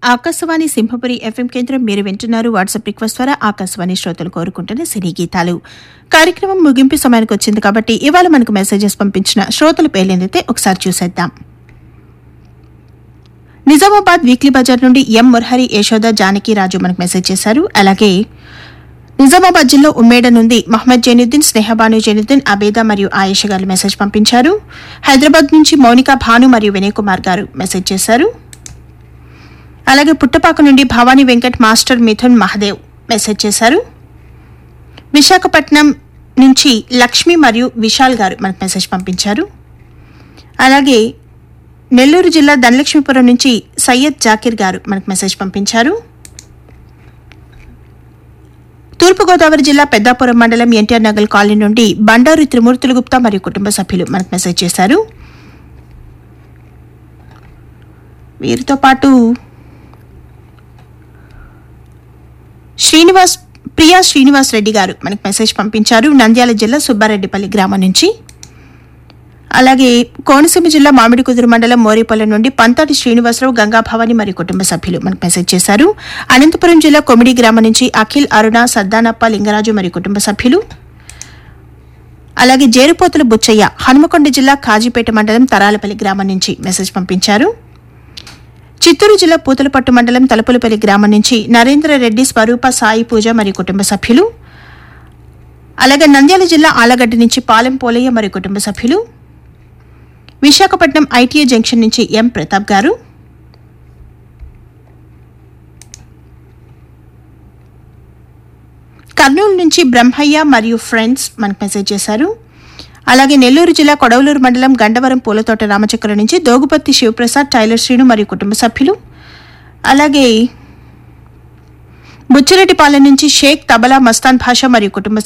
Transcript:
Akashvani Simhapuri FM కేంద్రం మీరు వింటున్నారు వాట్సాప్ రిక్వెస్ట్ ద్వారా ఆకాశవాణి శ్రోతలు కోరుకుంటున్న సినీ గీతాలు కార్యక్రమం ముగింపు సమయానికి వచ్చింది కాబట్టి ఇవాళ మనకు మెసేజెస్ పంపించిన శ్రోతల పేర్లేదైతే ఒకసారి చూసేద్దాం నిజామాబాద్ వీక్లీ బజార్ నుండి ఎం మురహరి యశోద జానకి రాజు మనకు మెసేజ్ చేశారు అలాగే నిజామాబాద్ జిల్లా ఉమ్మేడ నుండి మహమ్మద్ జైనుద్దీన్ స్నేహబాను జైనుద్దీన్ అబేదా మరియు ఆయేష గారు మెసేజ్ పంపించారు హైదరాబాద్ నుంచి మౌనిక భాను మరియు వినయ్ కుమార్ గారు మెసేజ్ చేశారు అలాగే పుట్టపాక నుండి భవానీ వెంకట్ మాస్టర్ మిథున్ మహదేవ్ మెసేజ్ చేశారు విశాఖపట్నం నుంచి లక్ష్మి మరియు విశాల్ గారు మనకు మెసేజ్ పంపించారు అలాగే నెల్లూరు జిల్లా ధనలక్ష్మీపురం నుంచి సయ్యద్ జాకీర్ గారు మనకు మెసేజ్ పంపించారు తూర్పుగోదావరి జిల్లా పెద్దాపురం మండలం ఎన్టీఆర్ నగర్ కాలనీ నుండి బండారు త్రిమూర్తులు గుప్తా మరియు కుటుంబ సభ్యులు మనకు మెసేజ్ చేశారు వీరితో పాటు శ్రీనివాస్ ప్రియా శ్రీనివాస్ రెడ్డి గారు మనకు మెసేజ్ పంపించారు నంద్యాల జిల్లా సుబ్బారెడ్డిపల్లి గ్రామం నుంచి అలాగే కోనసీమ జిల్లా మామిడికుదురు మండలం మోరీపల్లె నుండి పంతాటి శ్రీనివాసరావు గంగాభవాని మరియు కుటుంబ సభ్యులు మనకు మెసేజ్ చేశారు అనంతపురం జిల్లా కొమిడి గ్రామం నుంచి అఖిల్ అరుణ సద్దానప్ప లింగరాజు మరియు కుటుంబ సభ్యులు అలాగే జేరుపోతుల బుచ్చయ్య హనుమకొండ జిల్లా కాజీపేట మండలం తరాలపల్లి గ్రామం నుంచి మెసేజ్ పంపించారు చిత్తూరు జిల్లా పూతలపట్టు మండలం తలుపులపల్లి గ్రామం నుంచి నరేంద్ర రెడ్డి స్వరూప సాయి పూజ మరియు కుటుంబ సభ్యులు అలాగే నంద్యాల జిల్లా ఆలగడ్డ నుంచి పాలెం పోలయ్య మరియు కుటుంబ సభ్యులు విశాఖపట్నం ఐటీఐ జంక్షన్ నుంచి ఎం ప్రతాప్ గారు కర్నూలు నుంచి బ్రహ్మయ్య మరియు ఫ్రెండ్స్ మనకు మెసేజ్ చేశారు అలాగే నెల్లూరు జిల్లా కొడవలూరు మండలం గండవరం పూలతోట రామచక్ర నుంచి దోగుపత్తి శివప్రసాద్ టైలర్ శ్రీను మరియు కుటుంబ సభ్యులు అలాగే బుచ్చిరెడ్డిపాలెం నుంచి షేక్ తబలా మస్తాన్ భాష మరియు కుటుంబ